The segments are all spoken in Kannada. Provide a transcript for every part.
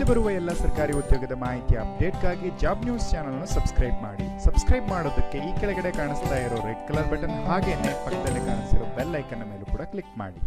ಬರುವ ಎಲ್ಲ ಸರ್ಕಾರಿ ಉದ್ಯೋಗದ ಮಾಹಿತಿ ಅಪ್ಡೇಟ್ಗಾಗಿ ಜಾಬ್ ನ್ಯೂಸ್ ಚಾನಲ್ ಅನ್ನು ಸಬ್ಸ್ಕ್ರೈಬ್ ಮಾಡಿ ಸಬ್ಸ್ಕ್ರೈಬ್ ಮಾಡೋದಕ್ಕೆ ಈ ಕೆಳಗಡೆ ಕಾಣಿಸ್ತಾ ಇರೋ ರೆಡ್ ಕಲರ್ ಬಟನ್ ಹಾಗೇನೆ ಪಕ್ಕದಲ್ಲಿ ಕಾಣಿಸ್ತಿರೋ ಬೆಲ್ ಐಕನ್ ಮೇಲೂ ಕೂಡ ಕ್ಲಿಕ್ ಮಾಡಿ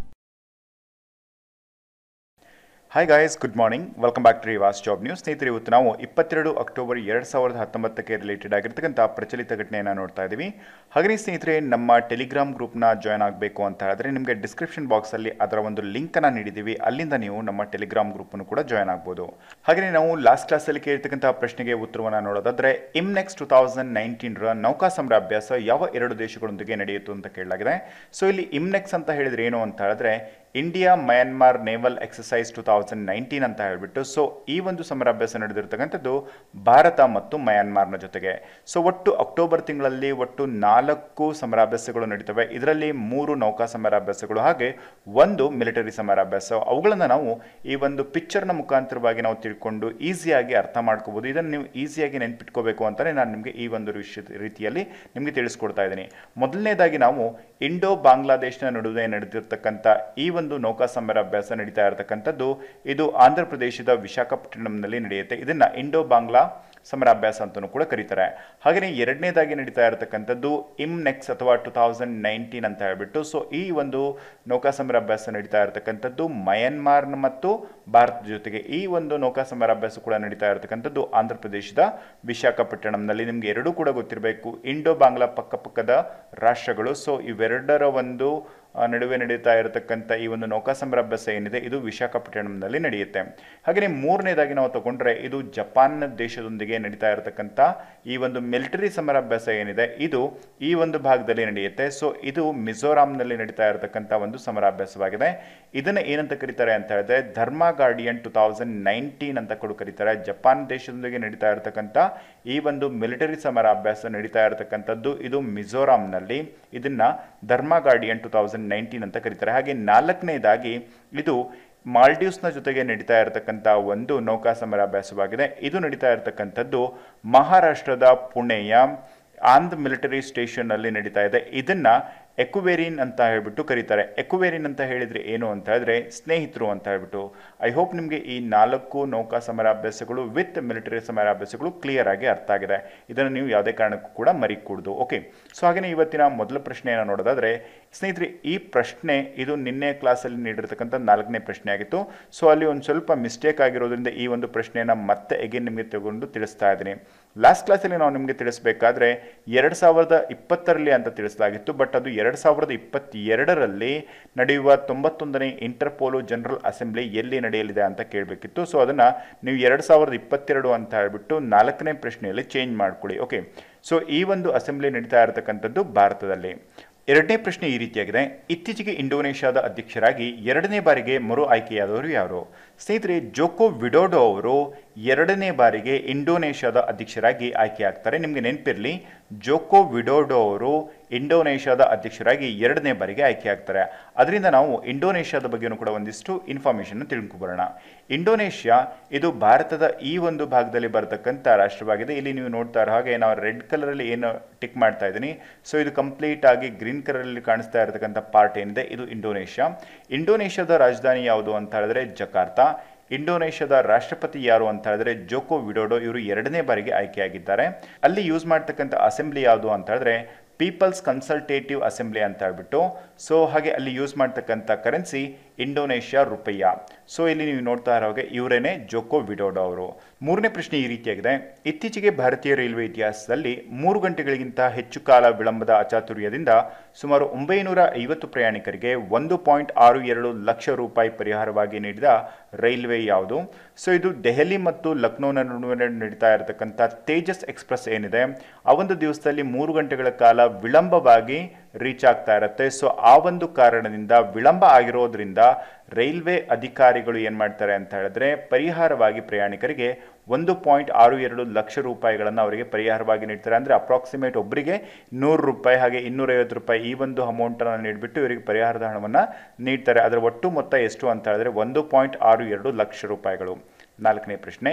hi guys good morning welcome back to Rivas job news ಸ್ನೇಹಿತರೆ ಇವತ್ತು ನಾವು ಇಪ್ಪತ್ತೆರಡು ಅಕ್ಟೋಬರ್ ಎರಡು ಸಾವಿರದ ಹತ್ತೊಂಬತ್ತಕ್ಕೆ ರಿಲೇಟೆಡ್ ಆಗಿರ್ತಕ್ಕಂಥ ಪ್ರಚಲಿತ ಘಟನೆಯನ್ನು ನೋಡ್ತಾ ಇದ್ದೀವಿ ಹಾಗೆ ಸ್ನೇಹಿತರೆ ನಮ್ಮ ಟೆಲಿಗ್ರಾಮ್ ಗ್ರೂಪ್ನ ಜಾಯ್ನ್ ಆಗಬೇಕು ಅಂತ ಹೇಳಿದ್ರೆ ನಿಮಗೆ ಡಿಸ್ಕ್ರಿಪ್ಷನ್ ಬಾಕ್ಸಲ್ಲಿ ಅದರ ಒಂದು ಲಿಂಕನ್ನು ನೀಡಿದ್ದೀವಿ ಅಲ್ಲಿಂದ ನೀವು ನಮ್ಮ ಟೆಲಿಗ್ರಾಮ್ ಗ್ರೂಪನ್ನು ಕೂಡ ಜಾಯ್ನ್ ಆಗ್ಬೋದು ಹಾಗೆ ನಾವು ಲಾಸ್ಟ್ ಕ್ಲಾಸಲ್ಲಿ ಕೇಳಿರ್ತಕ್ಕಂಥ ಪ್ರಶ್ನೆಗೆ ಉತ್ತರವನ್ನು ನೋಡೋದಾದ್ರೆ ಇಮ್ ನೆಕ್ಸ್ಟ್ ಟು ತೌಸಂಡ್ ನೈನ್ಟೀನ್ರ ನೌಕಾ ಸಮರ ಅಭ್ಯಾಸ ಯಾವ ಎರಡು ದೇಶಗಳೊಂದಿಗೆ ನಡೆಯಿತು ಅಂತ ಕೇಳಲಾಗಿದೆ ಸೊ ಇಲ್ಲಿ ಇಮ್ನೆಕ್ಸ್ ಅಂತ ಹೇಳಿದ್ರೆ ಏನು ಅಂತ ಹೇಳಿದ್ರೆ India Myanmar naval exercise two thousand nineteen ಅಂತ ಹೇಳ್ಬಿಟ್ಟು ಸೊ ಈ ಒಂದು ಸಮರಾಭ್ಯಾಸ ನಡೆದಿರ್ತಕ್ಕಂಥದ್ದು ಭಾರತ ಮತ್ತು ಮಯನ್ಮಾರ್ನ ಜೊತೆಗೆ ಸೊ ಒಟ್ಟು ಅಕ್ಟೋಬರ್ ತಿಂಗಳಲ್ಲಿ ಒಟ್ಟು ನಾಲ್ಕು ಸಮರಾಭ್ಯಾಸಗಳು ನಡೀತವೆ ಇದರಲ್ಲಿ ಮೂರು ನೌಕಾ ಸಮರಾಭ್ಯಾಸಗಳು ಹಾಗೆ ಒಂದು ಮಿಲಿಟರಿ ಸಮರಾಭ್ಯಾಸ ಅವುಗಳನ್ನು ನಾವು ಈ ಒಂದು ಪಿಕ್ಚರ್ನ ಮುಖಾಂತರವಾಗಿ ನಾವು ತಿಳ್ಕೊಂಡು ಈಸಿಯಾಗಿ ಅರ್ಥ ಮಾಡ್ಕೋಬಹುದು ಇದನ್ನು ನೀವು ಈಸಿಯಾಗಿ ನೆನ್ಪಿಟ್ಕೋಬೇಕು ಅಂತಲೇ ನಾನು ನಿಮಗೆ ಈ ಒಂದು ವಿಷಯ ರೀತಿಯಲ್ಲಿ ನಿಮಗೆ ತಿಳಿಸ್ಕೊಡ್ತಾ ಇದ್ದೀನಿ ಮೊದಲನೇದಾಗಿ ನಾವು ಇಂಡೋ ಬಾಂಗ್ಲಾದೇಶನ ನಡುವೆ ನಡೆದಿರ್ತಕ್ಕಂಥ ಈ ಒಂದು ನೌಕಾ ಸಮರಾಭ್ಯಾಸ ನಡೀತಾ ಇರತಕ್ಕಂಥದ್ದು ಇದು ಆಂಧ್ರ ಪ್ರದೇಶದ ವಿಶಾಖಪಟ್ಟಣಂನಲ್ಲಿ ನಡೆಯುತ್ತೆ ಇದನ್ನ ಇಂಡೋ ಬಾಂಗ್ಲಾ ಸಮರಾಭ್ಯಾಸ ಅಂತಲೂ ಕೂಡ ಕರೀತಾರೆ ಹಾಗೆಯೇ ಎರಡನೇದಾಗಿ ನಡೀತಾ ಇರತಕ್ಕಂಥದ್ದು ಇಮ್ ನೆಕ್ಸ್ ಅಥವಾ ಟು ತೌಸಂಡ್ ನೈನ್ಟೀನ್ ಅಂತ ಹೇಳ್ಬಿಟ್ಟು ಸೊ ಈ ಒಂದು ನೌಕಾ ಸಮರಾಭ್ಯಾಸ ನಡೀತಾ ಇರತಕ್ಕಂಥದ್ದು ಮಯನ್ಮಾರ್ ಮತ್ತು ಭಾರತದ ಜೊತೆಗೆ ಈ ಒಂದು ನೌಕಾ ಸಮರಾಭ್ಯಾಸ ಕೂಡ ನಡೀತಾ ಇರತಕ್ಕಂಥದ್ದು ಆಂಧ್ರ ಪ್ರದೇಶದ ವಿಶಾಖಪಟ್ಟಣಂನಲ್ಲಿ ನಿಮಗೆ ಎರಡೂ ಕೂಡ ಗೊತ್ತಿರಬೇಕು ಇಂಡೋ ಬಾಂಗ್ಲಾ ಪಕ್ಕಪಕ್ಕದ ರಾಷ್ಟ್ರಗಳು ಸೊ ಇವೆರಡರ ಒಂದು ಆ, ನಡುವೆ ನಡೀತಾ ಇರತಕ್ಕಂಥ ಈ ಒಂದು ನೌಕಾ ಸಮರಾಭ್ಯಾಸ ಏನಿದೆ ಇದು ವಿಶಾಖಪಟ್ಟಣಂನಲ್ಲಿ ನಡೆಯುತ್ತೆ ಹಾಗೆಯೇ ಮೂರನೇದಾಗಿ ನಾವು ತಗೊಂಡ್ರೆ ಇದು ಜಪಾನ್ ದೇಶದೊಂದಿಗೆ ನಡೀತಾ ಇರತಕ್ಕಂಥ ಈ ಒಂದು ಮಿಲಿಟರಿ ಸಮರಾಭ್ಯಾಸ ಏನಿದೆ ಇದು ಈ ಒಂದು ಭಾಗದಲ್ಲಿ ನಡೆಯುತ್ತೆ ಸೊ ಇದು ಮಿಜೋರಾಂನಲ್ಲಿ ನಡೀತಾ ಇರತಕ್ಕಂಥ ಒಂದು ಸಮರಾಭ್ಯಾಸವಾಗಿದೆ ಇದನ್ನ ಏನಂತ ಕರೀತಾರೆ ಅಂತ ಹೇಳಿದ್ರೆ ಧರ್ಮ ಗಾರ್ಡಿಯನ್ ಟು ತೌಸಂಡ್ ನೈನ್ಟೀನ್ ಅಂತ ಕೂಡ ಕರೀತಾರೆ ಜಪಾನ್ ದೇಶದೊಂದಿಗೆ ನಡೀತಾ ಇರತಕ್ಕಂಥ ಈ ಒಂದು ಮಿಲಿಟರಿ ಸಮರಾಭ್ಯಾಸ ನಡೀತಾ ಇರತಕ್ಕಂಥದ್ದು ಇದು ಮಿಜೋರಾಂನಲ್ಲಿ ಇದನ್ನ ಧರ್ಮ ಗಾರ್ಡಿಯನ್ ಟು ತೌಸಂಡ್ ನೈನ್ಟೀನ್ ಅಂತ ಕರೀತಾರೆ ಹಾಗೆ ನಾಲ್ಕನೇದಾಗಿ ಇದು ಮಾಲ್ಡೀವ್ಸ್ನ ಜೊತೆಗೆ ನಡೀತಾ ಇರತಕ್ಕಂಥ ಒಂದು ನೌಕಾ ಸಮರಾಭ್ಯಾಸವಾಗಿದೆ ಇದು ನಡೀತಾ ಇರತಕ್ಕಂಥದ್ದು ಮಹಾರಾಷ್ಟ್ರದ ಪುಣೆಯ ಆಂಧ್ರ ಮಿಲಿಟರಿ ಸ್ಟೇಷನ್ ಅಲ್ಲಿ ನಡೀತಾ ಇದೆ ಇದನ್ನ ಎಕ್ಯುವೇರಿನ್ ಅಂತ ಹೇಳ್ಬಿಟ್ಟು ಕರೀತಾರೆ ಎಕ್ಯುವೇರಿನ್ ಅಂತ ಹೇಳಿದ್ರೆ ಏನು ಅಂತ ಹೇಳಿದ್ರೆ ಸ್ನೇಹಿತರು ಅಂತ ಹೇಳ್ಬಿಟ್ಟು ಐ ಹೋಪ್ ನಿಮಗೆ ಈ ನಾಲ್ಕು ನೌಕಾ ಸಮರಾಭ್ಯಾಸಗಳು ವಿತ್ ಮಿಲಿಟರಿ ಸಮರಾಭ್ಯಾಸಗಳು ಕ್ಲಿಯರ್ ಆಗಿ ಅರ್ಥ ಆಗಿದೆ ಇದನ್ನು ನೀವು ಯಾವುದೇ ಕಾರಣಕ್ಕೂ ಕೂಡ ಮರಿಕೂಡ್ದು ಓಕೆ ಸೊ ಹಾಗೆಯೇ ಇವತ್ತಿನ ಮೊದಲ ಪ್ರಶ್ನೆಯನ್ನು ನೋಡೋದಾದ್ರೆ ಸ್ನೇಹಿತರೆ ಈ ಪ್ರಶ್ನೆ ಇದು ನಿನ್ನೆ ಕ್ಲಾಸಲ್ಲಿ ನೀಡಿರ್ತಕ್ಕಂಥ ನಾಲ್ಕನೇ ಪ್ರಶ್ನೆ ಆಗಿತ್ತು ಸೊ ಅಲ್ಲಿ ಒಂದು ಸ್ವಲ್ಪ ಮಿಸ್ಟೇಕ್ ಆಗಿರೋದ್ರಿಂದ ಈ ಒಂದು ಪ್ರಶ್ನೆಯನ್ನು ಮತ್ತೆ ಎಗೇನ್ ನಿಮಗೆ ತಗೊಂಡು ತಿಳಿಸ್ತಾ ಇದ್ದೀನಿ ಲಾಸ್ಟ್ ಕ್ಲಾಸಲ್ಲಿ ನಾವು ನಿಮಗೆ ತಿಳಿಸಬೇಕಾದ್ರೆ ಎರಡು ಸಾವಿರದ ಇಪ್ಪತ್ತರಲ್ಲಿ ಅಂತ ತಿಳಿಸಲಾಗಿತ್ತು ಬಟ್ ಅದು ಎರಡು ಸಾವಿರದ ಇಪ್ಪತ್ತೆರಡರಲ್ಲಿ ನಡೆಯುವ ತೊಂಬತ್ತೊಂದನೇ ಇಂಟರ್ಪೋಲೋ ಜನರಲ್ ಅಸೆಂಬ್ಲಿ ಎಲ್ಲಿ ನಡೆಯಲಿದೆ ಅಂತ ಕೇಳಬೇಕಿತ್ತು ಸೊ ಅದನ್ನು ನೀವು ಎರಡು ಸಾವಿರದ ಇಪ್ಪತ್ತೆರಡು ಅಂತ ಹೇಳ್ಬಿಟ್ಟು ನಾಲ್ಕನೇ ಪ್ರಶ್ನೆಯಲ್ಲಿ ಚೇಂಜ್ ಮಾಡ್ಕೊಳ್ಳಿ ಓಕೆ ಸೊ ಈ ಒಂದು ಅಸೆಂಬ್ಲಿ ನಡೀತಾ ಇರತಕ್ಕಂಥದ್ದು ಭಾರತದಲ್ಲಿ ಎರಡನೇ ಪ್ರಶ್ನೆ ಈ ರೀತಿಯಾಗಿದೆ ಇತ್ತೀಚೆಗೆ ಇಂಡೋನೇಷ್ಯಾದ ಅಧ್ಯಕ್ಷರಾಗಿ ಎರಡನೇ ಬಾರಿಗೆ ಮರು ಆಯ್ಕೆಯಾದವರು ಯಾರು ಸ್ನೇಹಿತರೆ ಜೋಕೋ ವಿಡೋಡೋ ಅವರು ಎರಡನೇ ಬಾರಿಗೆ ಇಂಡೋನೇಷ್ಯಾದ ಅಧ್ಯಕ್ಷರಾಗಿ ಆಯ್ಕೆಯಾಗ್ತಾರೆ ನಿಮಗೆ ನೆನಪಿರಲಿ ಜೋಕೋ ವಿಡೋಡೋ ಅವರು ಇಂಡೋನೇಷ್ಯಾದ ಅಧ್ಯಕ್ಷರಾಗಿ ಎರಡನೇ ಬಾರಿಗೆ ಆಯ್ಕೆಯಾಗ್ತಾರೆ ಅದರಿಂದ ನಾವು ಇಂಡೋನೇಷ್ಯಾದ ಬಗ್ಗೆನೂ ಕೂಡ ಒಂದಿಷ್ಟು ಇನ್ಫಾರ್ಮೇಷನ್ ತಿಳ್ಕೊಬರೋಣ ಇಂಡೋನೇಷ್ಯಾ ಇದು ಭಾರತದ ಈ ಒಂದು ಭಾಗದಲ್ಲಿ ಬರತಕ್ಕಂಥ ರಾಷ್ಟ್ರವಾಗಿದೆ ಇಲ್ಲಿ ನೀವು ನೋಡ್ತಾ ಇರೋ ಹಾಗೆ ನಾವು ರೆಡ್ ಕಲರಲ್ಲಿ ಏನು ಟಿಕ್ ಮಾಡ್ತಾ ಇದ್ದೀನಿ ಸೊ ಇದು ಕಂಪ್ಲೀಟ್ ಆಗಿ ಗ್ರೀನ್ ಕಲರಲ್ಲಿ ಕಾಣಿಸ್ತಾ ಇರತಕ್ಕಂಥ ಪಾರ್ಟ್ ಏನಿದೆ ಇದು ಇಂಡೋನೇಷ್ಯಾ ಇಂಡೋನೇಷ್ಯಾದ ರಾಜಧಾನಿ ಯಾವುದು ಅಂತ ಹೇಳಿದ್ರೆ ಜಕಾರ್ತಾ ಇಂಡೋನೇಷ್ಯಾದ ರಾಷ್ಟ್ರಪತಿ ಯಾರು ಅಂತ ಹೇಳಿದ್ರೆ ಜೋಕೋ ವಿಡೋಡೋ ಇವರು ಎರಡನೇ ಬಾರಿಗೆ ಆಯ್ಕೆಯಾಗಿದ್ದಾರೆ ಅಲ್ಲಿ ಯೂಸ್ ಮಾಡ್ತಕ್ಕಂಥ ಅಸೆಂಬ್ಲಿ ಯಾವುದು ಅಂತ ಹೇಳಿದ್ರೆ ಪೀಪಲ್ಸ್ ಕನ್ಸಲ್ಟೇಟಿವ್ ಅಸೆಂಬ್ಲಿ ಅಂತ ಹೇಳ್ಬಿಟ್ಟು ಸೊ ಹಾಗೆ ಅಲ್ಲಿ ಯೂಸ್ ಮಾಡ್ತಕ್ಕಂಥ ಕರೆನ್ಸಿ ಇಂಡೋನೇಷ್ಯಾ ರುಪಯ್ಯ ಸೊ ಇಲ್ಲಿ ನೀವು ನೋಡ್ತಾ ಇರೋ ಹಾಗೆ ಇವರೇನೆ ಜೋಕೋ ವಿಡೋಡೋ ಅವರು ಮೂರನೇ ಪ್ರಶ್ನೆ ಈ ರೀತಿಯಾಗಿದೆ ಇತ್ತೀಚೆಗೆ ಭಾರತೀಯ ರೈಲ್ವೆ ಇತಿಹಾಸದಲ್ಲಿ ಮೂರು ಗಂಟೆಗಳಿಗಿಂತ ಹೆಚ್ಚು ಕಾಲ ವಿಳಂಬದ ಅಚಾತುರ್ಯದಿಂದ ಸುಮಾರು ಒಂಬೈನೂರ ಐವತ್ತು ಪ್ರಯಾಣಿಕರಿಗೆ ಒಂದು ಪಾಯಿಂಟ್ ಆರು ಎರಡು ಲಕ್ಷ ರೂಪಾಯಿ ಪರಿಹಾರವಾಗಿ ನೀಡಿದ ರೈಲ್ವೆ ಯಾವುದು ಸೊ ಇದು ದೆಹಲಿ ಮತ್ತು ಲಕ್ನೋನ ನಡುವೆ ನಡೀತಾ ಇರತಕ್ಕಂಥ ತೇಜಸ್ ಎಕ್ಸ್ಪ್ರೆಸ್ ಏನಿದೆ ಆ ಒಂದು ದಿವಸದಲ್ಲಿ ಮೂರು ಗಂಟೆಗಳ ಕಾಲ ವಿಳಂಬವಾಗಿ ರೀಚ್ ಆಗ್ತಾ ಇರುತ್ತೆ ಸೊ ಆ ಒಂದು ಕಾರಣದಿಂದ ವಿಳಂಬ ಆಗಿರೋದ್ರಿಂದ ರೈಲ್ವೆ ಅಧಿಕಾರಿಗಳು ಏನು ಮಾಡ್ತಾರೆ ಅಂತ ಹೇಳಿದ್ರೆ ಪರಿಹಾರವಾಗಿ ಪ್ರಯಾಣಿಕರಿಗೆ ಒಂದು ಪಾಯಿಂಟ್ ಆರು ಎರಡು ಲಕ್ಷ ರೂಪಾಯಿಗಳನ್ನು ಅವರಿಗೆ ಪರಿಹಾರವಾಗಿ ನೀಡ್ತಾರೆ ಅಂದರೆ ಅಪ್ರಾಕ್ಸಿಮೇಟ್ ಒಬ್ಬರಿಗೆ ನೂರು ರೂಪಾಯಿ ಹಾಗೆ ಇನ್ನೂರೈವತ್ತು ರೂಪಾಯಿ ಈ ಒಂದು ಅಮೌಂಟನ್ನು ನೀಡಿಬಿಟ್ಟು ಇವರಿಗೆ ಪರಿಹಾರದ ಹಣವನ್ನು ನೀಡ್ತಾರೆ ಅದರ ಒಟ್ಟು ಮೊತ್ತ ಎಷ್ಟು ಅಂತ ಹೇಳಿದ್ರೆ ಒಂದು ಪಾಯಿಂಟ್ ಆರು ಎರಡು ಲಕ್ಷ ರೂಪಾಯಿಗಳು ನಾಲ್ಕನೇ ಪ್ರಶ್ನೆ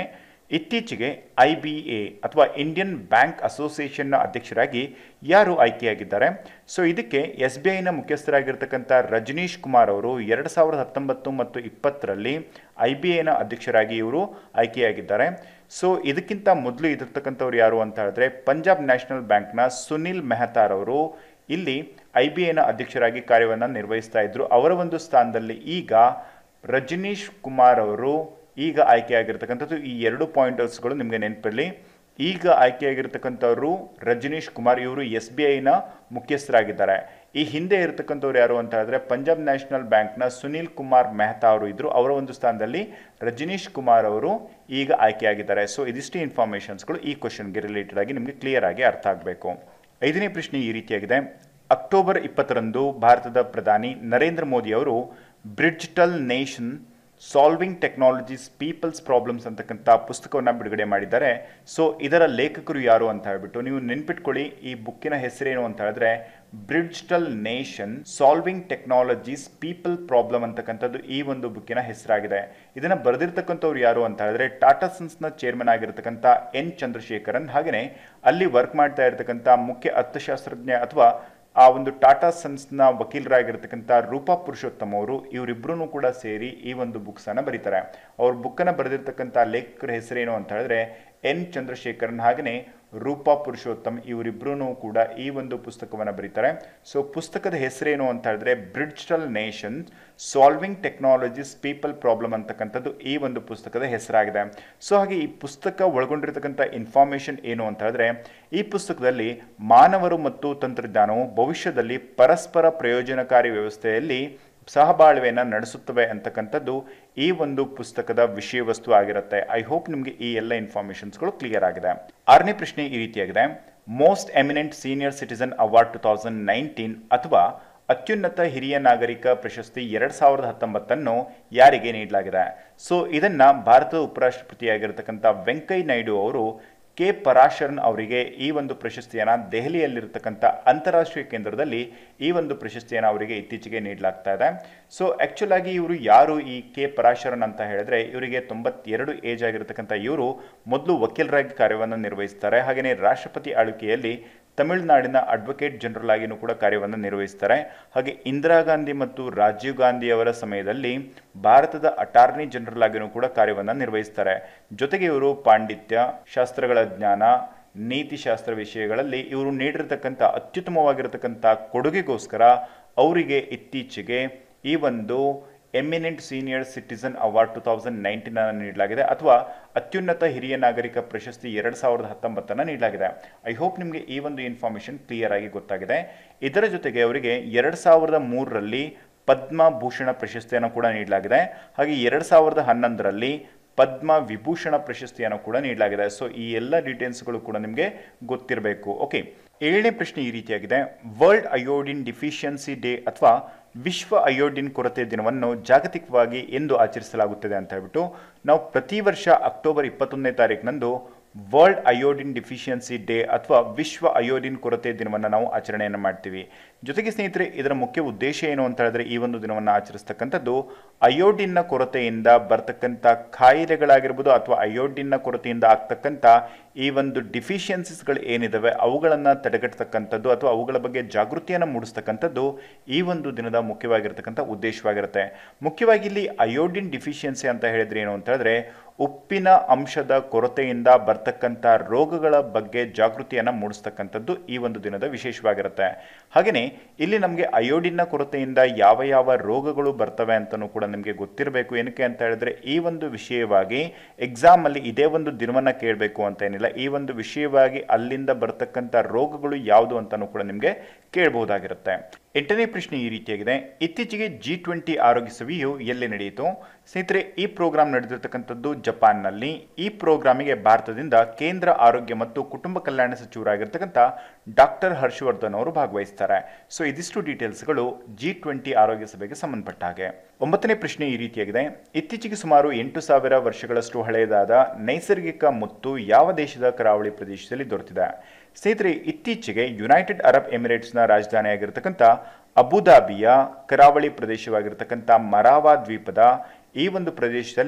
ಇತ್ತೀಚೆಗೆ ಐ ಬಿ ಎ ಅಥವಾ ಇಂಡಿಯನ್ ಬ್ಯಾಂಕ್ ಅಸೋಸಿಯೇಷನ್ನ ಅಧ್ಯಕ್ಷರಾಗಿ ಯಾರು ಆಯ್ಕೆಯಾಗಿದ್ದಾರೆ ಸೊ ಇದಕ್ಕೆ ಎಸ್ ಬಿ ಐನ ಮುಖ್ಯಸ್ಥರಾಗಿರ್ತಕ್ಕಂಥ ರಜನೀಶ್ ಕುಮಾರ್ ಅವರು ಎರಡು ಸಾವಿರದ ಹತ್ತೊಂಬತ್ತು ಮತ್ತು ಇಪ್ಪತ್ತರಲ್ಲಿ ಐ ಬಿ ಎನ ಅಧ್ಯಕ್ಷರಾಗಿ ಇವರು ಆಯ್ಕೆಯಾಗಿದ್ದಾರೆ ಸೊ ಇದಕ್ಕಿಂತ ಮೊದಲು ಇದಿರ್ತಕ್ಕಂಥವ್ರು ಯಾರು ಅಂತ ಹೇಳಿದ್ರೆ ಪಂಜಾಬ್ ನ್ಯಾಷನಲ್ ಬ್ಯಾಂಕ್ನ ಸುನಿಲ್ ಮೆಹತಾರ್ ಅವರು ಇಲ್ಲಿ ಐ ಬಿ ಎನ ಅಧ್ಯಕ್ಷರಾಗಿ ಕಾರ್ಯವನ್ನು ನಿರ್ವಹಿಸ್ತಾ ಇದ್ರು ಅವರ ಒಂದು ಸ್ಥಾನದಲ್ಲಿ ಈಗ ರಜನೀಶ್ ಕುಮಾರ್ ಅವರು ಈಗ ಆಯ್ಕೆಯಾಗಿರ್ತಕ್ಕಂಥದ್ದು ಈ ಎರಡು ಪಾಯಿಂಟರ್ಸ್ಗಳು ನಿಮಗೆ ನೆನಪಿರಲಿ ಈಗ ಆಯ್ಕೆಯಾಗಿರ್ತಕ್ಕಂಥವ್ರು ರಜನೀಶ್ ಕುಮಾರ್ ಇವರು ಎಸ್ ಬಿ ಐನ ಮುಖ್ಯಸ್ಥರಾಗಿದ್ದಾರೆ ಈ ಹಿಂದೆ ಇರತಕ್ಕಂಥವ್ರು ಯಾರು ಅಂತ ಹೇಳಿದ್ರೆ ಪಂಜಾಬ್ ನ್ಯಾಷನಲ್ ಬ್ಯಾಂಕ್ನ ಸುನೀಲ್ ಕುಮಾರ್ ಮೆಹ್ತಾ ಅವರು ಇದ್ರು ಅವರ ಒಂದು ಸ್ಥಾನದಲ್ಲಿ ರಜನೀಶ್ ಕುಮಾರ್ ಅವರು ಈಗ ಆಯ್ಕೆಯಾಗಿದ್ದಾರೆ ಸೊ ಇದಿಷ್ಟು ಇನ್ಫಾರ್ಮೇಷನ್ಸ್ಗಳು ಈ ಕ್ವಶನ್ಗೆ ರಿಲೇಟೆಡ್ ಆಗಿ ನಿಮಗೆ ಕ್ಲಿಯರ್ ಆಗಿ ಅರ್ಥ ಆಗಬೇಕು ಐದನೇ ಪ್ರಶ್ನೆ ಈ ರೀತಿಯಾಗಿದೆ ಅಕ್ಟೋಬರ್ ಇಪ್ಪತ್ತರಂದು ಭಾರತದ ಪ್ರಧಾನಿ ನರೇಂದ್ರ ಮೋದಿ ಅವರು bridgital nation solving technologies people's problems ಅಂತಕ್ಕಂಥ ಪುಸ್ತಕವನ್ನು ಬಿಡುಗಡೆ ಮಾಡಿದ್ದಾರೆ ಸೊ ಇದರ ಲೇಖಕರು ಯಾರು ಅಂತ ಹೇಳ್ಬಿಟ್ಟು ನೀವು ನೆನ್ಪಿಟ್ಕೊಳ್ಳಿ ಈ ಬುಕ್ಕಿನ ಹೆಸರೇನು ಅಂತ ಹೇಳಿದ್ರೆ bridgital nation solving technologies people problem ಅಂತಕ್ಕಂಥದ್ದು ಈ ಒಂದು ಬುಕ್ಕಿನ ಹೆಸರಾಗಿದೆ ಇದನ್ನ ಬರೆದಿರ್ತಕ್ಕಂಥವ್ರು ಯಾರು ಅಂತ ಹೇಳಿದ್ರೆ ಟಾಟಾ ಸನ್ಸ್ನ ಚೇರ್ಮನ್ ಆಗಿರ್ತಕ್ಕಂಥ ಎನ್ ಚಂದ್ರಶೇಖರನ್ ಹಾಗೆಯೇ ಅಲ್ಲಿ ವರ್ಕ್ ಮಾಡ್ತಾ ಇರತಕ್ಕಂಥ ಮುಖ್ಯ ಅರ್ಥಶಾಸ್ತ್ರಜ್ಞ ಅಥವಾ ಆ ಒಂದು ಟಾಟಾ ಸನ್ಸ್ನ ವಕೀಲರಾಗಿರ್ತಕ್ಕಂಥ ರೂಪಾ ಪುರುಷೋತ್ತಮ್ ಅವರು ಇವರಿಬ್ಬರೂ ಕೂಡ ಸೇರಿ ಈ ಒಂದು ಬುಕ್ಸ್ ಅನ್ನ ಬರೀತಾರೆ ಅವ್ರ ಬುಕ್ಕನ್ನು ಬರೆದಿರ್ತಕ್ಕಂಥ ಲೇಖಕರ ಹೆಸರೇನು ಅಂತ ಹೇಳಿದ್ರೆ ಎನ್ ಚಂದ್ರಶೇಖರನ್ ಹಾಗೆಯೇ ರೂಪಾ ಪುರುಷೋತ್ತಮ್ ಇವರಿಬ್ಬರೂ ಕೂಡ ಈ ಒಂದು ಪುಸ್ತಕವನ್ನು ಬರೀತಾರೆ ಸೊ ಪುಸ್ತಕದ ಹೆಸರೇನು ಅಂತ ಹೇಳಿದ್ರೆ bridgital nation solving technologies people problem ಅಂತಕ್ಕಂಥದ್ದು ಈ ಒಂದು ಪುಸ್ತಕದ ಹೆಸರಾಗಿದೆ ಸೊ ಹಾಗೆ ಈ ಪುಸ್ತಕ ಒಳಗೊಂಡಿರ್ತಕ್ಕಂಥ ಇನ್ಫಾರ್ಮೇಷನ್ ಏನು ಅಂತ ಹೇಳಿದ್ರೆ ಈ ಪುಸ್ತಕದಲ್ಲಿ ಮಾನವರು ಮತ್ತು ತಂತ್ರಜ್ಞಾನವು ಭವಿಷ್ಯದಲ್ಲಿ ಪರಸ್ಪರ ಪ್ರಯೋಜನಕಾರಿ ವ್ಯವಸ್ಥೆಯಲ್ಲಿ ಸಹಬಾಳ್ವೆಯನ್ನು ನಡೆಸುತ್ತವೆ ಅಂತಕ್ಕಂಥದ್ದು ಈ ಒಂದು ಪುಸ್ತಕದ ವಿಷಯ ವಸ್ತು ಆಗಿರುತ್ತೆ ಐ ಹೋಪ್ ನಿಮಗೆ ಈ ಎಲ್ಲ ಇನ್ಫಾರ್ಮೇಷನ್ಸ್ಗಳು ಕ್ಲಿಯರ್ ಆಗಿದೆ ಆರನೇ ಪ್ರಶ್ನೆ ಈ ರೀತಿಯಾಗಿದೆ most eminent senior citizen award two thousand nineteen ಅಥವಾ ಅತ್ಯುನ್ನತ ಹಿರಿಯ ನಾಗರಿಕ ಪ್ರಶಸ್ತಿ ಎರಡ್ ಸಾವಿರದ ಹತ್ತೊಂಬತ್ತನ್ನು ಯಾರಿಗೆ ನೀಡಲಾಗಿದೆ ಸೊ ಇದನ್ನ ಭಾರತದ ಉಪರಾಷ್ಟ್ರಪತಿಯಾಗಿರ್ತಕ್ಕಂಥ ವೆಂಕಯ್ಯ ನಾಯ್ಡು ಅವರು ಕೆ ಪರಾಶರನ್ ಅವರಿಗೆ ಈ ಒಂದು ಪ್ರಶಸ್ತಿಯನ್ನು ದೆಹಲಿಯಲ್ಲಿರ್ತಕ್ಕಂಥ ಅಂತಾರಾಷ್ಟ್ರೀಯ ಕೇಂದ್ರದಲ್ಲಿ ಈ ಒಂದು ಪ್ರಶಸ್ತಿಯನ್ನು ಅವರಿಗೆ ಇತ್ತೀಚೆಗೆ ನೀಡಲಾಗ್ತಾ ಇದೆ ಸೊ ಆ್ಯಕ್ಚುಲ್ ಆಗಿ ಇವರು ಯಾರು ಈ ಕೆ ಪರಾಶರನ್ ಅಂತ ಹೇಳಿದ್ರೆ ಇವರಿಗೆ ತೊಂಬತ್ತೆರಡು ಏಜ್ ಆಗಿರ್ತಕ್ಕಂಥ ಇವರು ಮೊದಲು ವಕೀಲರಾಗಿ ಕಾರ್ಯವನ್ನು ನಿರ್ವಹಿಸ್ತಾರೆ ಹಾಗೆಯೇ ರಾಷ್ಟ್ರಪತಿ ಆಳ್ವಿಕೆಯಲ್ಲಿ ತಮಿಳುನಾಡಿನ ಅಡ್ವೊಕೇಟ್ ಜನರಲ್ ಆಗಿನೂ ಕೂಡ ಕಾರ್ಯವನ್ನು ನಿರ್ವಹಿಸ್ತಾರೆ ಹಾಗೆ ಇಂದಿರಾ ಗಾಂಧಿ ಮತ್ತು ರಾಜೀವ್ ಗಾಂಧಿ ಅವರ ಸಮಯದಲ್ಲಿ ಭಾರತದ ಅಟಾರ್ನಿ ಜನರಲ್ ಆಗಿನೂ ಕೂಡ ಕಾರ್ಯವನ್ನು ನಿರ್ವಹಿಸ್ತಾರೆ ಜೊತೆಗೆ ಇವರು ಪಾಂಡಿತ್ಯ ಶಾಸ್ತ್ರಗಳ ಜ್ಞಾನ ನೀತಿಶಾಸ್ತ್ರ ವಿಷಯಗಳಲ್ಲಿ ಇವರು ನೀಡಿರತಕ್ಕಂಥ ಅತ್ಯುತ್ತಮವಾಗಿರತಕ್ಕಂಥ ಕೊಡುಗೆಗೋಸ್ಕರ ಅವರಿಗೆ ಇತ್ತೀಚೆಗೆ ಈ ಒಂದು eminent senior citizen award two thousand nineteen ಅನ್ನು ನೀಡಲಾಗಿದೆ ಅಥವಾ ಅತ್ಯುನ್ನತ ಹಿರಿಯ ನಾಗರಿಕ ಪ್ರಶಸ್ತಿ ಎರಡು ಸಾವಿರದ ಹತ್ತೊಂಬತ್ತನ್ನು ನೀಡಲಾಗಿದೆ ಐ ಹೋಪ್ ನಿಮಗೆ ಈ ಒಂದು ಇನ್ಫಾರ್ಮೇಷನ್ ಕ್ಲಿಯರ್ ಆಗಿ ಗೊತ್ತಾಗಿದೆ ಇದರ ಜೊತೆಗೆ ಅವರಿಗೆ ಎರಡು ಸಾವಿರದ ಮೂರರಲ್ಲಿ ಪದ್ಮಭೂಷಣ ಪ್ರಶಸ್ತಿಯನ್ನು ಕೂಡ ನೀಡಲಾಗಿದೆ ಹಾಗೆ ಎರಡು ಸಾವಿರದ ಹನ್ನೊಂದರಲ್ಲಿ ಪದ್ಮ ವಿಭೂಷಣ ಪ್ರಶಸ್ತಿಯನ್ನು ಕೂಡ ನೀಡಲಾಗಿದೆ ಸೊ ಈ ಎಲ್ಲ ಡೀಟೇಲ್ಸ್ಗಳು ಕೂಡ ನಿಮಗೆ ಗೊತ್ತಿರಬೇಕು ಓಕೆ ಏಳನೇ ಪ್ರಶ್ನೆ ಈ ರೀತಿಯಾಗಿದೆ ವರ್ಲ್ಡ್ ಅಯೋಡಿನ್ ಡಿಫಿಷಿಯನ್ಸಿ ಡೇ ಅಥವಾ ವಿಶ್ವ ಅಯೋಡಿನ್ ಕೊರತೆ ದಿನವನ್ನು ಜಾಗತಿಕವಾಗಿ ಎಂದು ಆಚರಿಸಲಾಗುತ್ತದೆ ಅಂತ ಹೇಳ್ಬಿಟ್ಟು ನಾವು ಪ್ರತಿ ವರ್ಷ ಅಕ್ಟೋಬರ್ ಇಪ್ಪತ್ತೊಂದನೇ ತಾರೀಕಿನಂದು ವರ್ಲ್ಡ್ ಅಯೋಡಿನ್ ಡಿಫಿಷಿಯನ್ಸಿ ಡೇ ಅಥವಾ ವಿಶ್ವ ಅಯೋಡಿನ್ ಕೊರತೆ ದಿನವನ್ನು ನಾವು ಆಚರಣೆಯನ್ನು ಮಾಡ್ತೀವಿ ಜೊತೆಗೆ ಸ್ನೇಹಿತರೆ ಇದರ ಮುಖ್ಯ ಉದ್ದೇಶ ಏನು ಅಂತ ಹೇಳಿದ್ರೆ ಈ ಒಂದು ದಿನವನ್ನು ಆಚರಿಸ್ತಕ್ಕಂಥದ್ದು ಅಯೋಡಿನ್ನ ಕೊರತೆಯಿಂದ ಬರ್ತಕ್ಕಂಥ ಕಾಯಿಲೆಗಳಾಗಿರ್ಬೋದು ಅಥವಾ ಅಯೋಡಿನ್ನ ಕೊರತೆಯಿಂದ ಆಗ್ತಕ್ಕಂಥ ಈ ಒಂದು ಡಿಫಿಷಿಯನ್ಸಿಸ್ಗಳು ಏನಿದಾವೆ ಅವುಗಳನ್ನು ತಡೆಗಟ್ಟತಕ್ಕಂಥದ್ದು ಅಥವಾ ಅವುಗಳ ಬಗ್ಗೆ ಜಾಗೃತಿಯನ್ನು ಮೂಡಿಸ್ತಕ್ಕಂಥದ್ದು ಈ ಒಂದು ದಿನದ ಮುಖ್ಯವಾಗಿರ್ತಕ್ಕಂಥ ಉದ್ದೇಶವಾಗಿರುತ್ತೆ ಮುಖ್ಯವಾಗಿ ಇಲ್ಲಿ ಅಯೋಡಿನ್ ಡಿಫಿಷಿಯನ್ಸಿ ಅಂತ ಹೇಳಿದ್ರೆ ಏನು ಅಂತ ಹೇಳಿದ್ರೆ ಉಪ್ಪಿನ ಅಂಶದ ಕೊರತೆಯಿಂದ ಬರ್ತಕ್ಕಂಥ ರೋಗಗಳ ಬಗ್ಗೆ ಜಾಗೃತಿಯನ್ನು ಮೂಡಿಸ್ತಕ್ಕಂಥದ್ದು ಈ ಒಂದು ದಿನದ ವಿಶೇಷವಾಗಿರುತ್ತೆ ಹಾಗೆಯೇ ಇಲ್ಲಿ ನಮಗೆ ಅಯೋಡಿನ್ನ ಕೊರತೆಯಿಂದ ಯಾವ ಯಾವ ರೋಗಗಳು ಬರ್ತವೆ ಅಂತಲೂ ಕೂಡ ನಿಮಗೆ ಗೊತ್ತಿರಬೇಕು ಏನಕ್ಕೆ ಅಂತ ಹೇಳಿದ್ರೆ ಈ ಒಂದು ವಿಷಯವಾಗಿ ಎಕ್ಸಾಮ್ ಅಲ್ಲಿ ಇದೇ ಒಂದು ದಿನವನ್ನ ಕೇಳಬೇಕು ಅಂತ ಏನಿಲ್ಲ ಈ ಒಂದು ವಿಷಯವಾಗಿ ಅಲ್ಲಿಂದ ಬರ್ತಕ್ಕಂಥ ರೋಗಗಳು ಯಾವುದು ಅಂತಲೂ ಕೂಡ ನಿಮಗೆ ಕೇಳಬಹುದಾಗಿರುತ್ತೆ ಎಂಟನೇ ಪ್ರಶ್ನೆ ಈ ರೀತಿಯಾಗಿದೆ ಇತ್ತೀಚೆಗೆ ಜಿ ಟ್ವೆಂಟಿ ಆರೋಗ್ಯ ಸಭೆಯು ಎಲ್ಲಿ ನಡೆಯಿತು ಸ್ನೇಹಿತರೆ ಈ ಪ್ರೋಗ್ರಾಂ ನಡೆದಿರ್ತಕ್ಕಂಥದ್ದು ಜಪಾನ್ನಲ್ಲಿ ಈ ಪ್ರೋಗ್ರಾಮಿಗೆ ಭಾರತದಿಂದ ಕೇಂದ್ರ ಆರೋಗ್ಯ ಮತ್ತು ಕುಟುಂಬ ಕಲ್ಯಾಣ ಸಚಿವರಾಗಿರ್ತಕ್ಕಂಥ ಡಾಕ್ಟರ್ ಹರ್ಷವರ್ಧನ್ ಅವರು ಭಾಗವಹಿಸ್ತಾರೆ ಸೊ ಇದಿಷ್ಟು ಡೀಟೇಲ್ಸ್ಗಳು ಜಿ ಟ್ವೆಂಟಿ ಆರೋಗ್ಯ ಸಭೆಗೆ ಸಂಬಂಧಪಟ್ಟ ಹಾಗೆ ಒಂಬತ್ತನೇ ಪ್ರಶ್ನೆ ಈ ರೀತಿಯಾಗಿದೆ ಇತ್ತೀಚೆಗೆ ಸುಮಾರು ಎಂಟು ಸಾವಿರ ವರ್ಷಗಳಷ್ಟು ಹಳೆಯದಾದ ನೈಸರ್ಗಿಕ ಮುತ್ತು ಯಾವ ದೇಶದ ಕರಾವಳಿ ಪ್ರದೇಶದಲ್ಲಿ ದೊರೆತಿದೆ ಸ್ನೇಹಿತರೆ ಇತ್ತೀಚೆಗೆ ಯುನೈಟೆಡ್ ಅರಬ್ ಎಮಿರೇಟ್ಸ್ನ ರಾಜಧಾನಿಯಾಗಿರ್ತಕ್ಕಂಥ ಅಬುದಾಬಿಯ ಕರಾವಳಿ ಪ್ರದೇಶವಾಗಿರ್ತಕ್ಕಂಥ ಮರಾವಾ ದ್ವೀಪದ ಈ ಒಂದು ಪ್ರದೇಶದಲ್ಲಿ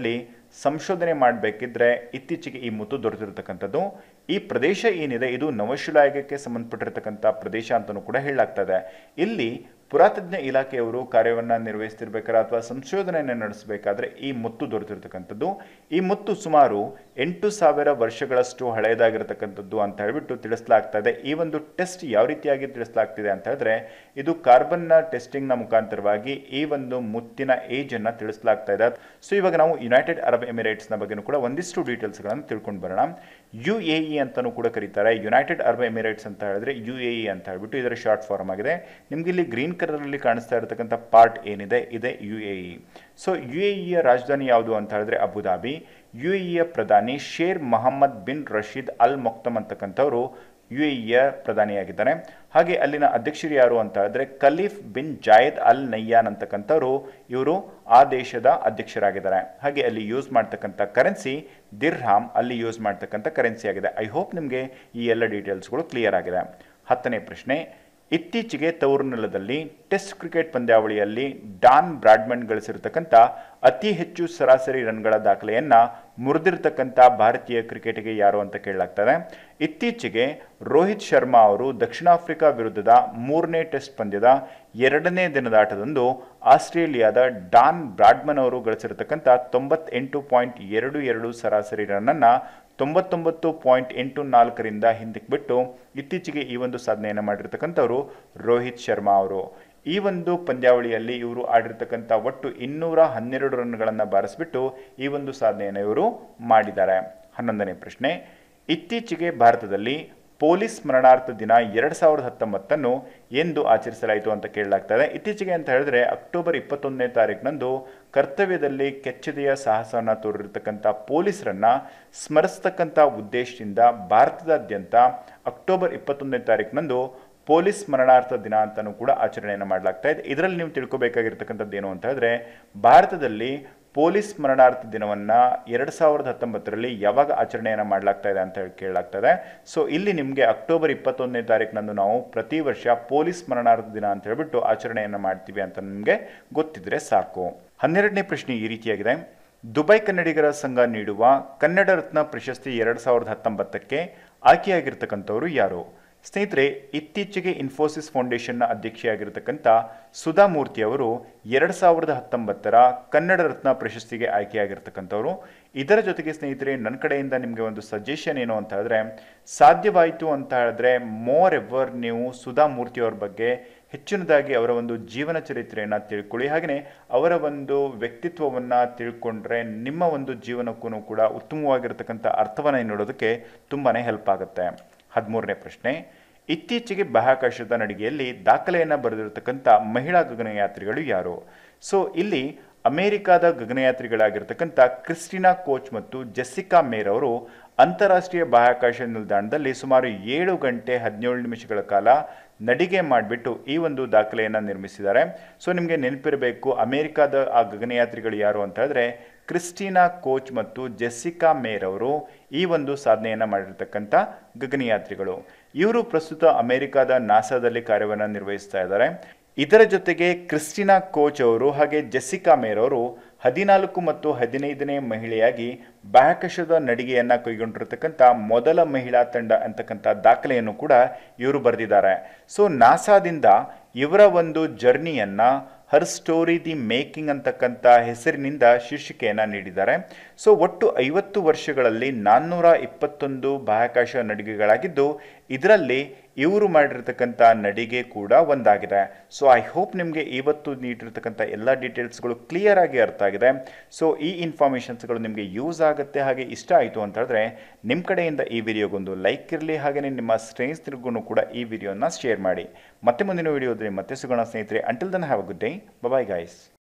ಸಂಶೋಧನೆ ಮಾಡಬೇಕಿದ್ರೆ ಇತ್ತೀಚೆಗೆ ಈ ಮುತ್ತು ದೊರೆತಿರ್ತಕ್ಕಂಥದ್ದು ಈ ಪ್ರದೇಶ ಏನಿದೆ ಇದು ನವಶಿಲಾಯುಗಕ್ಕೆ ಸಂಬಂಧಪಟ್ಟಿರ್ತಕ್ಕಂಥ ಪ್ರದೇಶ ಅಂತಲೂ ಕೂಡ ಹೇಳಲಾಗ್ತದೆ ಇಲ್ಲಿ ಪುರಾತತ್ವ ಇಲಾಖೆಯವರು ಕಾರ್ಯವನ್ನು ನಿರ್ವಹಿಸ್ತಿರ್ಬೇಕಾದ್ರೆ ಅಥವಾ ಸಂಶೋಧನೆಯನ್ನು ನಡೆಸಬೇಕಾದ್ರೆ ಈ ಮುತ್ತು ದೊರೆತಿರ್ತಕ್ಕಂಥದ್ದು ಈ ಮುತ್ತು ಸುಮಾರು ಎಂಟು ಸಾವಿರ ವರ್ಷಗಳಷ್ಟು ಹಳೆಯದಾಗಿರ್ತಕ್ಕಂಥದ್ದು ಅಂತ ಹೇಳ್ಬಿಟ್ಟು ತಿಳಿಸಲಾಗ್ತಾ ಇದೆ ಈ ಒಂದು ಟೆಸ್ಟ್ ಯಾವ ರೀತಿಯಾಗಿ ತಿಳಿಸಲಾಗ್ತಿದೆ ಅಂತ ಹೇಳಿದ್ರೆ ಇದು ಕಾರ್ಬನ್ನ ಟೆಸ್ಟಿಂಗ್ನ ಮುಖಾಂತರವಾಗಿ ಈ ಒಂದು ಮುತ್ತಿನ ಏಜ್ ಅನ್ನ ತಿಳಿಸಲಾಗ್ತಾ ಇದೆ ಸೊ ಇವಾಗ ನಾವು ಯುನೈಟೆಡ್ ಅರಬ್ ಎಮಿರೇಟ್ಸ್ನ ಬಗ್ಗೆನೂ ಕೂಡ ಒಂದಿಷ್ಟು ಡೀಟೇಲ್ಸ್ಗಳನ್ನು ತಿಳ್ಕೊಂಡು ಬರೋಣ ಯು ಎ ಇ ಅಂತಲೂ ಕೂಡ ಕರೀತಾರೆ ಯುನೈಟೆಡ್ ಅರಬ್ ಎಮಿರೇಟ್ಸ್ ಅಂತ ಹೇಳಿದ್ರೆ ಯು ಎ ಇ ಅಂತ ಹೇಳ್ಬಿಟ್ಟು ಇದರ ಶಾರ್ಟ್ ಫಾರ್ಮ್ ಆಗಿದೆ ನಿಮ್ಗೆ ಇಲ್ಲಿ ಗ್ರೀನ್ ಕಲರಲ್ಲಿ ಕಾಣಿಸ್ತಾ ಇರತಕ್ಕಂಥ ಪಾರ್ಟ್ ಏನಿದೆ ಇದೆ U A E so U A ಇಯ ರಾಜಧಾನಿ ಯಾವುದು ಅಂತ ಹೇಳಿದ್ರೆ ಅಬುದಾಬಿ ಯು ಎ ಇಯ ಪ್ರಧಾನಿ ಶೇರ್ ಮೊಹಮ್ಮದ್ ಬಿನ್ ರಶೀದ್ ಅಲ್ ಮೊಕ್ತಮ್ ಅಂತಕ್ಕಂಥವ್ರು ಯು ಎ ಇಯ ಪ್ರಧಾನಿಯಾಗಿದ್ದಾರೆ ಹಾಗೆ ಅಲ್ಲಿನ ಅಧ್ಯಕ್ಷರು ಯಾರು ಅಂತ ಹೇಳಿದ್ರೆ ಖಲೀಫ್ ಬಿನ್ ಜಾಯದ್ ಅಲ್ ನಯ್ಯಾನ್ ಅಂತಕ್ಕಂಥವ್ರು ಇವರು ಆ ದೇಶದ ಅಧ್ಯಕ್ಷರಾಗಿದ್ದಾರೆ ಹಾಗೆ ಅಲ್ಲಿ ಯೂಸ್ ಮಾಡ್ತಕ್ಕಂಥ ಕರೆನ್ಸಿ ದಿರ್ಹಾಮ್ ಅಲ್ಲಿ ಯೂಸ್ ಮಾಡ್ತಕ್ಕಂಥ ಕರೆನ್ಸಿ ಆಗಿದೆ ಐ ಹೋಪ್ ನಿಮಗೆ ಈ ಎಲ್ಲ ಡೀಟೇಲ್ಸ್ಗಳು ಕ್ಲಿಯರ್ ಆಗಿದೆ ಹತ್ತನೇ ಪ್ರಶ್ನೆ ಇತ್ತೀಚೆಗೆ ತವರು ನೆಲದಲ್ಲಿ ಟೆಸ್ಟ್ ಕ್ರಿಕೆಟ್ ಪಂದ್ಯಾವಳಿಯಲ್ಲಿ ಡಾನ್ ಬ್ರಾಡ್ಮನ್ ಗಳಿಸಿರ್ತಕ್ಕಂಥ ಅತಿ ಹೆಚ್ಚು ಸರಾಸರಿ ರನ್ಗಳ ದಾಖಲೆಯನ್ನ ಮುರಿದಿರ್ತಕ್ಕಂಥ ಭಾರತೀಯ ಕ್ರಿಕೆಟ್ಗೆ ಯಾರು ಅಂತ ಕೇಳಲಾಗ್ತದೆ ಇತ್ತೀಚೆಗೆ ರೋಹಿತ್ ಶರ್ಮಾ ಅವರು ದಕ್ಷಿಣ ಆಫ್ರಿಕಾ ವಿರುದ್ಧದ ಮೂರನೇ ಟೆಸ್ಟ್ ಪಂದ್ಯದ ಎರಡನೇ ದಿನದ ಆಟದಂದು ಆಸ್ಟ್ರೇಲಿಯಾದ ಡಾನ್ ಬ್ರಾಡ್ಮನ್ ಅವರು ಗಳಿಸಿರ್ತಕ್ಕಂಥ ತೊಂಬತ್ತೆಂಟು ಪಾಯಿಂಟ್ ಎರಡು ಎರಡು ಸರಾಸರಿ ರನ್ನನ್ನು ತೊಂಬತ್ತೊಂಬತ್ತು ಪಾಯಿಂಟ್ ಎಂಟು ನಾಲ್ಕರಿಂದ ಹಿಂದಕ್ಕೆ ಬಿಟ್ಟು ಇತ್ತೀಚೆಗೆ ಈ ಒಂದು ಸಾಧನೆಯನ್ನು ಮಾಡಿರ್ತಕ್ಕಂಥವ್ರು ರೋಹಿತ್ ಶರ್ಮಾ ಅವರು ಈ ಒಂದು ಪಂದ್ಯಾವಳಿಯಲ್ಲಿ ಇವರು ಆಡಿರ್ತಕ್ಕಂಥ ಒಟ್ಟು ಇನ್ನೂರ ಹನ್ನೆರಡು ರನ್ಗಳನ್ನು ಬಾರಿಸ್ಬಿಟ್ಟು ಈ ಒಂದು ಸಾಧನೆಯನ್ನು ಇವರು ಮಾಡಿದ್ದಾರೆ ಹನ್ನೊಂದನೇ ಪ್ರಶ್ನೆ ಇತ್ತೀಚೆಗೆ ಭಾರತದಲ್ಲಿ ಪೊಲೀಸ್ ಸ್ಮರಣಾರ್ಥ ದಿನ ಎರಡು ಸಾವಿರದ ಹತ್ತೊಂಬತ್ತನ್ನು ಎಂದು ಆಚರಿಸಲಾಯಿತು ಅಂತ ಕೇಳಲಾಗ್ತದೆ ಇತ್ತೀಚೆಗೆ ಅಂತ ಹೇಳಿದ್ರೆ ಅಕ್ಟೋಬರ್ ಇಪ್ಪತ್ತೊಂದನೇ ತಾರೀಕಿನಂದು ಕರ್ತವ್ಯದಲ್ಲಿ ಕೆಚ್ಚದೆಯ ಸಾಹಸವನ್ನು ತೋರಿರ್ತಕ್ಕಂಥ ಪೊಲೀಸರನ್ನ ಸ್ಮರಿಸ್ತಕ್ಕಂಥ ಉದ್ದೇಶದಿಂದ ಭಾರತದಾದ್ಯಂತ ಅಕ್ಟೋಬರ್ ಇಪ್ಪತ್ತೊಂದನೇ ತಾರೀಕಿನಂದು ಪೊಲೀಸ್ ಸ್ಮರಣಾರ್ಥ ದಿನ ಅಂತಲೂ ಕೂಡ ಆಚರಣೆಯನ್ನು ಮಾಡಲಾಗ್ತಾ ಇದೆ ಇದರಲ್ಲಿ ನೀವು ತಿಳ್ಕೊಬೇಕಾಗಿರ್ತಕ್ಕಂಥದ್ದು ಏನು ಅಂತ ಹೇಳಿದ್ರೆ ಭಾರತದಲ್ಲಿ ಪೊಲೀಸ್ ಸ್ಮರಣಾರ್ಥ ದಿನವನ್ನು ಎರಡು ಸಾವಿರದ ಹತ್ತೊಂಬತ್ತರಲ್ಲಿ ಯಾವಾಗ ಆಚರಣೆಯನ್ನು ಮಾಡಲಾಗ್ತಾ ಇದೆ ಅಂತ ಹೇಳಿ ಕೇಳಲಾಗ್ತದೆ ಸೊ ಇಲ್ಲಿ ನಿಮಗೆ ಅಕ್ಟೋಬರ್ ಇಪ್ಪತ್ತೊಂದನೇ ತಾರೀಕಿನಂದು ನಾವು ಪ್ರತಿ ವರ್ಷ ಪೊಲೀಸ್ ಸ್ಮರಣಾರ್ಥ ದಿನ ಅಂತ ಹೇಳ್ಬಿಟ್ಟು ಆಚರಣೆಯನ್ನು ಮಾಡ್ತೀವಿ ಅಂತ ನಿಮಗೆ ಗೊತ್ತಿದ್ರೆ ಸಾಕು ಹನ್ನೆರಡನೇ ಪ್ರಶ್ನೆ ಈ ರೀತಿಯಾಗಿದೆ ದುಬೈ ಕನ್ನಡಿಗರ ಸಂಘ ನೀಡುವ ಕನ್ನಡ ರತ್ನ ಪ್ರಶಸ್ತಿ ಎರಡು ಸಾವಿರದ ಹತ್ತೊಂಬತ್ತಕ್ಕೆ ಆಯ್ಕೆಯಾಗಿರ್ತಕ್ಕಂಥವ್ರು ಯಾರು ಸ್ನೇಹಿತರೆ ಇತ್ತೀಚೆಗೆ ಇನ್ಫೋಸಿಸ್ ಫೌಂಡೇಶನ್ನ ಅಧ್ಯಕ್ಷೆಯಾಗಿರ್ತಕ್ಕಂಥ ಸುಧಾಮೂರ್ತಿ ಅವರು ಎರಡು ಸಾವಿರದ ಹತ್ತೊಂಬತ್ತರ ಕನ್ನಡ ರತ್ನ ಪ್ರಶಸ್ತಿಗೆ ಆಯ್ಕೆಯಾಗಿರ್ತಕ್ಕಂಥವ್ರು ಇದರ ಜೊತೆಗೆ ಸ್ನೇಹಿತರೆ ನನ್ನ ಕಡೆಯಿಂದ ನಿಮಗೆ ಒಂದು ಸಜೆಷನ್ ಏನು ಅಂತ ಹೇಳಿದ್ರೆ ಸಾಧ್ಯವಾಯಿತು ಅಂತ ಹೇಳಿದ್ರೆ ಮೋರ್ ಎವರ್ ನೀವು ಸುಧಾಮೂರ್ತಿ ಅವ್ರ ಬಗ್ಗೆ ಹೆಚ್ಚಿನದಾಗಿ ಅವರ ಒಂದು ಜೀವನ ಚರಿತ್ರೆಯನ್ನು ತಿಳ್ಕೊಳ್ಳಿ ಹಾಗೆಯೇ ಅವರ ಒಂದು ವ್ಯಕ್ತಿತ್ವವನ್ನು ತಿಳ್ಕೊಂಡ್ರೆ ನಿಮ್ಮ ಒಂದು ಜೀವನಕ್ಕೂ ಕೂಡ ಉತ್ತಮವಾಗಿರ್ತಕ್ಕಂಥ ಅರ್ಥವನ್ನು ನೀಡೋದಕ್ಕೆ ತುಂಬಾ ಹೆಲ್ಪ್ ಆಗುತ್ತೆ ಹದಿಮೂರನೇ ಪ್ರಶ್ನೆ ಇತ್ತೀಚೆಗೆ ಬಾಹ್ಯಾಕಾಶದ ನಡಿಗೆಯಲ್ಲಿ ದಾಖಲೆಯನ್ನು ಬರೆದಿರತಕ್ಕಂಥ ಮಹಿಳಾ ಗಗನಯಾತ್ರಿಗಳು ಯಾರು ಸೊ ಇಲ್ಲಿ ಅಮೆರಿಕಾದ ಗಗನಯಾತ್ರಿಗಳಾಗಿರ್ತಕ್ಕಂಥ ಕ್ರಿಸ್ಟಿನಾ ಕೋಚ್ ಮತ್ತು ಜೆಸ್ಸಿಕಾ ಮೇರ್ ಅವರು ಅಂತಾರಾಷ್ಟ್ರೀಯ ಬಾಹ್ಯಾಕಾಶ ನಿಲ್ದಾಣದಲ್ಲಿ ಸುಮಾರು ಏಳು ಗಂಟೆ ಹದಿನೇಳು ನಿಮಿಷಗಳ ಕಾಲ ನಡಿಗೆ ಮಾಡಿಬಿಟ್ಟು ಈ ಒಂದು ದಾಖಲೆಯನ್ನು ನಿರ್ಮಿಸಿದ್ದಾರೆ ಸೊ ನಿಮಗೆ ನೆನಪಿರಬೇಕು ಅಮೆರಿಕಾದ ಆ ಗಗನಯಾತ್ರಿಗಳು ಯಾರು ಅಂತ ಹೇಳಿದ್ರೆ ಕ್ರಿಸ್ಟಿನಾ ಕೋಚ್ ಮತ್ತು ಜೆಸ್ಸಿಕಾ ಮೇರ್ ಅವರು ಈ ಒಂದು ಸಾಧನೆಯನ್ನು ಮಾಡಿರ್ತಕ್ಕಂಥ ಗಗನಯಾತ್ರಿಗಳು ಇವರು ಪ್ರಸ್ತುತ ಅಮೆರಿಕಾದ ನಾಸಾದಲ್ಲಿ ಕಾರ್ಯವನ್ನು ನಿರ್ವಹಿಸ್ತಾ ಇದ್ದಾರೆ ಇದರ ಜೊತೆಗೆ ಕ್ರಿಸ್ಟಿನಾ ಕೋಚ್ ಅವರು ಹಾಗೆ ಜೆಸ್ಸಿಕಾ ಮೇರ್ ಅವರು ಹದಿನಾಲ್ಕು ಮತ್ತು ಹದಿನೈದನೇ ಮಹಿಳೆಯಾಗಿ ಬಾಹ್ಯಾಕಾಶದ ನಡಿಗೆಯನ್ನು ಕೈಗೊಂಡಿರ್ತಕ್ಕಂಥ ಮೊದಲ ಮಹಿಳಾ ತಂಡ ಅಂತಕ್ಕಂಥ ದಾಖಲೆಯನ್ನು ಕೂಡ ಇವರು ಬರೆದಿದ್ದಾರೆ ಸೊ ನಾಸಾದಿಂದ ಇವರ ಒಂದು ಜರ್ನಿಯನ್ನು ಹರ್ ಸ್ಟೋರಿ ದಿ ಮೇಕಿಂಗ್ ಅಂತಕ್ಕಂಥ ಹೆಸರಿನಿಂದ ಶೀರ್ಷಿಕೆಯನ್ನು ನೀಡಿದ್ದಾರೆ ಸೊ ಒಟ್ಟು ಐವತ್ತು ವರ್ಷಗಳಲ್ಲಿ ನಾನ್ನೂರ ಇಪ್ಪತ್ತೊಂದು ಬಾಹ್ಯಾಕಾಶ ನಡಿಗೆಗಳಾಗಿದ್ದು ಇದರಲ್ಲಿ ಇವರು ಮಾಡಿರ್ತಕ್ಕಂಥ ನಡಿಗೆ ಕೂಡ ಒಂದಾಗಿದೆ ಸೊ ಐ ಹೋಪ್ ನಿಮಗೆ ಇವತ್ತು ನೀಡಿರ್ತಕ್ಕಂಥ ಎಲ್ಲ ಡೀಟೇಲ್ಸ್ಗಳು ಕ್ಲಿಯರ್ ಆಗಿ ಅರ್ಥ ಆಗಿದೆ ಸೊ ಈ ಇನ್ಫಾರ್ಮೇಷನ್ಸ್ಗಳು ನಿಮಗೆ ಯೂಸ್ ಆಗುತ್ತೆ ಹಾಗೆ ಇಷ್ಟ ಆಯಿತು ಅಂತ ಹೇಳಿದ್ರೆ ನಿಮ್ಮ ಕಡೆಯಿಂದ ಈ ವಿಡಿಯೋಗೊಂದು ಲೈಕ್ ಇರಲಿ ಹಾಗೆಯೇ ನಿಮ್ಮ ಸ್ನೇಹಿತರಿಗೂ ಕೂಡ ಈ ವಿಡಿಯೋನ ಶೇರ್ ಮಾಡಿ ಮತ್ತೆ ಮುಂದಿನ ವಿಡಿಯೋದಲ್ಲಿ ಮತ್ತೆ ಸಿಗೋಣ ಸ್ನೇಹಿತರೆ until then have a good day bye guys